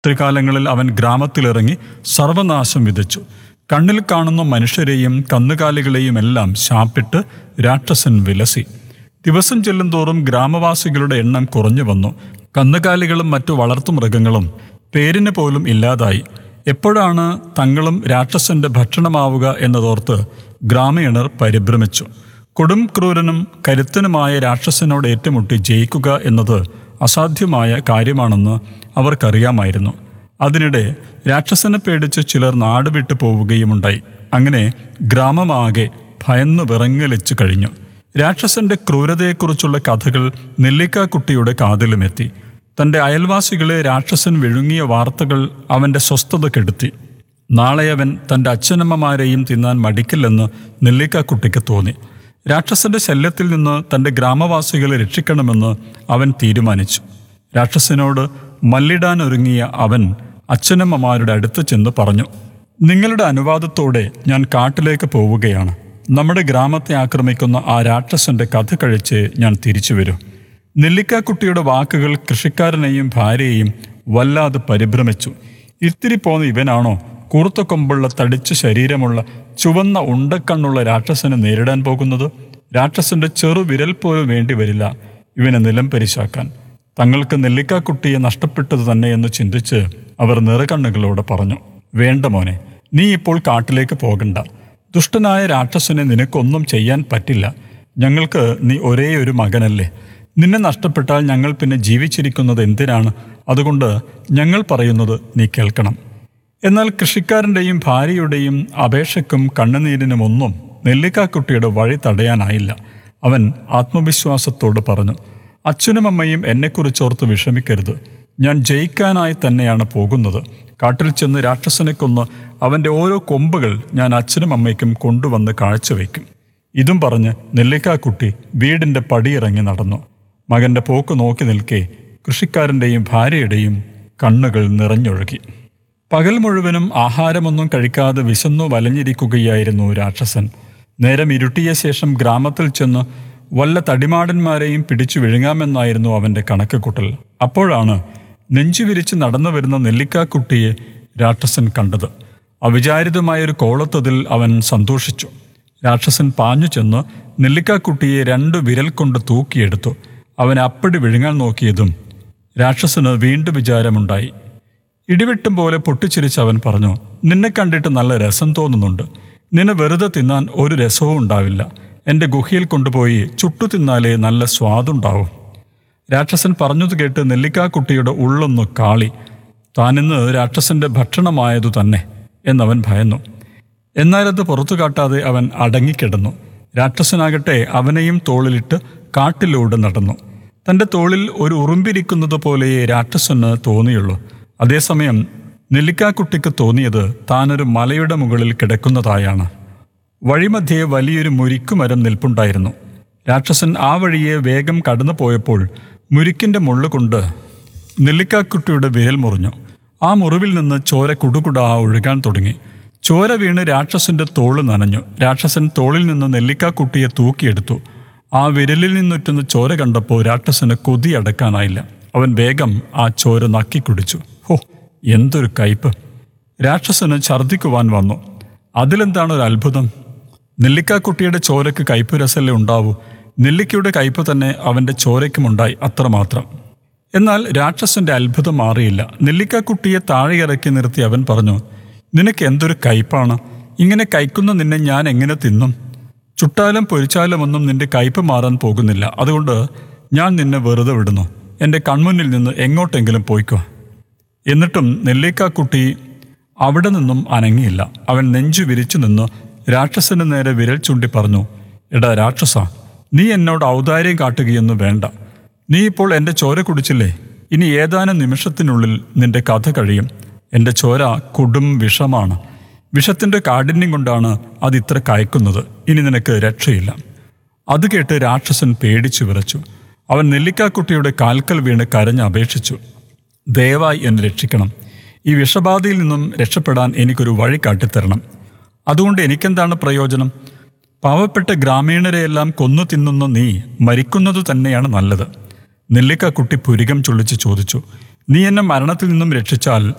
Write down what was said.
ത്രികാലങ്ങളിൽ അവൻ ഗ്രാമത്തിലിറങ്ങി സർവനാശം വിതച്ചു കണ്ണിൽ കാണുന്ന മനുഷ്യരെയും കന്നുകാലികളെയും എല്ലാം ശാപ്പിട്ട് രാക്ഷസൻ വിലസി ദിവസം ചെല്ലുന്തോറും ഗ്രാമവാസികളുടെ എണ്ണം കുറഞ്ഞു വന്നു കന്നുകാലികളും മറ്റു വളർത്തുമൃഗങ്ങളും പേരിന് പോലും ഇല്ലാതായി എപ്പോഴാണ് തങ്ങളും രാക്ഷസന്റെ ഭക്ഷണമാവുക എന്നതോർത്ത് ഗ്രാമീണർ പരിഭ്രമിച്ചു കൊടും ക്രൂരനും കരുത്തനുമായ രാക്ഷസനോട് ഏറ്റുമുട്ടി ജയിക്കുക എന്നത് അസാധ്യമായ കാര്യമാണെന്ന് അവർക്കറിയാമായിരുന്നു അതിനിടെ രാക്ഷസനെ പേടിച്ച് ചിലർ നാട് വിട്ടു പോവുകയുമുണ്ടായി അങ്ങനെ ഗ്രാമമാകെ ഭയന്നു വിറങ്ങലിച്ചു കഴിഞ്ഞു രാക്ഷസന്റെ ക്രൂരതയെക്കുറിച്ചുള്ള കഥകൾ നെല്ലിക്കാക്കുട്ടിയുടെ കാതിലുമെത്തി തന്റെ അയൽവാസികളെ രാക്ഷസൻ വിഴുങ്ങിയ വാർത്തകൾ അവന്റെ സ്വസ്ഥത കെടുത്തി നാളെ അവൻ തന്റെ അച്ഛനമ്മമാരെയും തിന്നാൻ മടിക്കില്ലെന്ന് നെല്ലിക്കാക്കുട്ടിക്ക് തോന്നി രാക്ഷസന്റെ ശല്യത്തിൽ നിന്ന് തന്റെ ഗ്രാമവാസികളെ രക്ഷിക്കണമെന്ന് അവൻ തീരുമാനിച്ചു രാക്ഷസനോട് മല്ലിടാനൊരുങ്ങിയ അവൻ അച്ഛനമ്മമാരുടെ അടുത്ത് ചെന്ന് പറഞ്ഞു നിങ്ങളുടെ അനുവാദത്തോടെ ഞാൻ കാട്ടിലേക്ക് പോവുകയാണ് നമ്മുടെ ഗ്രാമത്തെ ആക്രമിക്കുന്ന ആ രാക്ഷസന്റെ കഥ കഴിച്ച് ഞാൻ തിരിച്ചു വരും നെല്ലിക്കാക്കുട്ടിയുടെ വാക്കുകൾ കൃഷിക്കാരനെയും ഭാര്യയെയും വല്ലാതെ പരിഭ്രമിച്ചു ഇത്തിരി പോന്ന ഇവനാണോ കൂർത്ത കൊമ്പുള്ള തടിച്ച ശരീരമുള്ള ചുവന്ന ഉണ്ടക്കണ്ണുള്ള രാക്ഷസനെ നേരിടാൻ പോകുന്നത് രാക്ഷസന്റെ ചെറു വിരൽ പോലും വേണ്ടി വരില്ല ഇവനെ നിലം പരിശാക്കാൻ തങ്ങൾക്ക് നെല്ലിക്കാക്കുട്ടിയെ നഷ്ടപ്പെട്ടത് തന്നെയെന്ന് ചിന്തിച്ച് അവർ നിറകണ്ണുകളോട് പറഞ്ഞു വേണ്ട മോനെ നീ ഇപ്പോൾ കാട്ടിലേക്ക് പോകണ്ട ദുഷ്ടനായ രാക്ഷസനെ നിനക്കൊന്നും ചെയ്യാൻ പറ്റില്ല ഞങ്ങൾക്ക് നീ ഒരേ ഒരു മകനല്ലേ നിന്നെ നഷ്ടപ്പെട്ടാൽ ഞങ്ങൾ പിന്നെ ജീവിച്ചിരിക്കുന്നത് എന്തിനാണ് അതുകൊണ്ട് ഞങ്ങൾ പറയുന്നത് നീ കേൾക്കണം എന്നാൽ കൃഷിക്കാരൻ്റെയും ഭാര്യയുടെയും അപേക്ഷയ്ക്കും കണ്ണുനീരിനുമൊന്നും നെല്ലിക്കാക്കുട്ടിയുടെ വഴി തടയാനായില്ല അവൻ ആത്മവിശ്വാസത്തോട് പറഞ്ഞു അച്ഛനും അമ്മയും എന്നെക്കുറിച്ചോർത്ത് വിഷമിക്കരുത് ഞാൻ ജയിക്കാനായി തന്നെയാണ് പോകുന്നത് കാട്ടിൽ ചെന്ന് രാക്ഷസനെ കൊന്ന് അവൻ്റെ ഓരോ കൊമ്പുകൾ ഞാൻ അച്ഛനും അമ്മയ്ക്കും കൊണ്ടുവന്ന് കാഴ്ചവെക്കും ഇതും പറഞ്ഞ് നെല്ലിക്കാക്കുട്ടി വീടിൻ്റെ പടിയിറങ്ങി നടന്നു മകന്റെ പോക്ക് നോക്കി നിൽക്കെ കൃഷിക്കാരൻ്റെയും ഭാര്യയുടെയും കണ്ണുകൾ നിറഞ്ഞൊഴുകി പകൽ മുഴുവനും ആഹാരമൊന്നും കഴിക്കാതെ വിശന്നു വലഞ്ഞിരിക്കുകയായിരുന്നു രാക്ഷസൻ നേരം ഇരുട്ടിയ ശേഷം ഗ്രാമത്തിൽ ചെന്ന് വല്ല തടിമാടന്മാരെയും പിടിച്ചു വിഴുങ്ങാമെന്നായിരുന്നു അവന്റെ കണക്കുകൂട്ടൽ അപ്പോഴാണ് നെഞ്ചു വിരിച്ച് നടന്നു വരുന്ന നെല്ലിക്കാക്കുട്ടിയെ രാക്ഷസൻ കണ്ടത് അവിചാരിതമായൊരു കോളത്തതിൽ അവൻ സന്തോഷിച്ചു രാക്ഷസൻ പാഞ്ഞു ചെന്ന് നെല്ലിക്കാക്കുട്ടിയെ രണ്ട് വിരൽ കൊണ്ട് തൂക്കിയെടുത്തു അവൻ അപ്പടി വിഴുങ്ങാൻ നോക്കിയതും രാക്ഷസന് വീണ്ടും വിചാരമുണ്ടായി ഇടിവെട്ടും പോലെ പൊട്ടിച്ചിരിച്ച് അവൻ പറഞ്ഞു നിന്നെ കണ്ടിട്ട് നല്ല രസം തോന്നുന്നുണ്ട് നിന്നെ വെറുതെ തിന്നാൻ ഒരു രസവും ഉണ്ടാവില്ല എൻ്റെ ഗുഹയിൽ കൊണ്ടുപോയി ചുട്ടു തിന്നാലേ നല്ല സ്വാദുണ്ടാവും രാക്ഷസൻ പറഞ്ഞത് കേട്ട് നെല്ലിക്കാക്കുട്ടിയുടെ ഉള്ളൊന്നു കാളി താനിന്ന് രാക്ഷസന്റെ ഭക്ഷണമായതു തന്നെ എന്നവൻ ഭയന്നു എന്നാലത് പുറത്തു കാട്ടാതെ അവൻ അടങ്ങിക്കിടന്നു രാക്ഷസനാകട്ടെ അവനെയും തോളിലിട്ട് കാട്ടിലൂടെ നടന്നു തന്റെ തോളിൽ ഒരു ഉറുമ്പിരിക്കുന്നത് പോലെയേ രാക്ഷസന് തോന്നിയുള്ളൂ അതേസമയം നെല്ലിക്കാക്കുട്ടിക്ക് തോന്നിയത് താനൊരു മലയുടെ മുകളിൽ കിടക്കുന്നതായാണ് വഴിമധ്യേ വലിയൊരു മുരിക്കുമരം നിൽപ്പുണ്ടായിരുന്നു രാക്ഷസൻ ആ വഴിയെ വേഗം കടന്നു പോയപ്പോൾ മുരിക്കിന്റെ മുള്ളുകൊണ്ട് നെല്ലിക്കാക്കുട്ടിയുടെ വിരൽ മുറിഞ്ഞു ആ മുറിവിൽ നിന്ന് ചോര കുടുകുടാ ഒഴുകാൻ തുടങ്ങി ചോര വീണ് രാക്ഷസന്റെ തോള് നനഞ്ഞു രാക്ഷസൻ തോളിൽ നിന്ന് നെല്ലിക്കാക്കുട്ടിയെ തൂക്കിയെടുത്തു ആ വിരലിൽ നിന്നുറ്റുന്ന ചോര കണ്ടപ്പോൾ രാക്ഷസന് കൊതി അടക്കാനായില്ല അവൻ വേഗം ആ ചോര നക്കി കുടിച്ചു ഹോ എന്തൊരു കയ്പ് രാക്ഷസന് ഛർദ്ദിക്കുവാൻ വന്നു അതിലെന്താണ് ഒരു അത്ഭുതം നെല്ലിക്കാക്കുട്ടിയുടെ ചോരയ്ക്ക് കയ്പ് രസല്ലേ ഉണ്ടാവൂ നെല്ലിക്കയുടെ കയ്പ് തന്നെ അവന്റെ ചോരയ്ക്കുമുണ്ടായി അത്രമാത്രം എന്നാൽ രാക്ഷസന്റെ അത്ഭുതം മാറിയില്ല നെല്ലിക്കാക്കുട്ടിയെ താഴെ ഇറക്കി നിർത്തി അവൻ പറഞ്ഞു നിനക്ക് എന്തൊരു കയ്പാണ് ഇങ്ങനെ കൈക്കുന്ന നിന്നെ ഞാൻ എങ്ങനെ തിന്നും ചുട്ടാലും പൊരിച്ചാലും ഒന്നും നിന്റെ കയ്പ് മാറാൻ പോകുന്നില്ല അതുകൊണ്ട് ഞാൻ നിന്നെ വെറുതെ വിടുന്നു എൻ്റെ കൺമുന്നിൽ നിന്ന് എങ്ങോട്ടെങ്കിലും പോയിക്കോ എന്നിട്ടും നെല്ലിക്കാക്കുട്ടി അവിടെ നിന്നും അനങ്ങിയില്ല അവൻ നെഞ്ചു വിരിച്ചു നിന്ന് രാക്ഷസന് നേരെ വിരൽ ചൂണ്ടി പറഞ്ഞു എടാ രാക്ഷസ നീ എന്നോട് ഔദാര്യം കാട്ടുകയൊന്നും വേണ്ട നീ ഇപ്പോൾ എൻ്റെ ചോര കുടിച്ചില്ലേ ഇനി ഏതാനും നിമിഷത്തിനുള്ളിൽ നിന്റെ കഥ കഴിയും എൻ്റെ ചോര കൊടും വിഷമാണ് വിഷത്തിൻ്റെ കാഠിന്യം കൊണ്ടാണ് അത് ഇത്ര കയക്കുന്നത് ഇനി നിനക്ക് രക്ഷയില്ല അത് കേട്ട് രാക്ഷസൻ പേടിച്ചു വിറച്ചു അവൻ നെല്ലിക്കാക്കുട്ടിയുടെ കാൽക്കൽ വീണ് കരഞ്ഞ് അപേക്ഷിച്ചു ദയവായി എന്നെ രക്ഷിക്കണം ഈ വിഷബാധയിൽ നിന്നും രക്ഷപ്പെടാൻ എനിക്കൊരു വഴി കാട്ടിത്തരണം അതുകൊണ്ട് എനിക്കെന്താണ് പ്രയോജനം പാവപ്പെട്ട ഗ്രാമീണരെയെല്ലാം കൊന്നു തിന്നുന്ന നീ മരിക്കുന്നത് തന്നെയാണ് നല്ലത് നെല്ലിക്കാക്കുട്ടി പുരികം ചൊള്ളിച്ച് ചോദിച്ചു നീ എന്നെ മരണത്തിൽ നിന്നും രക്ഷിച്ചാൽ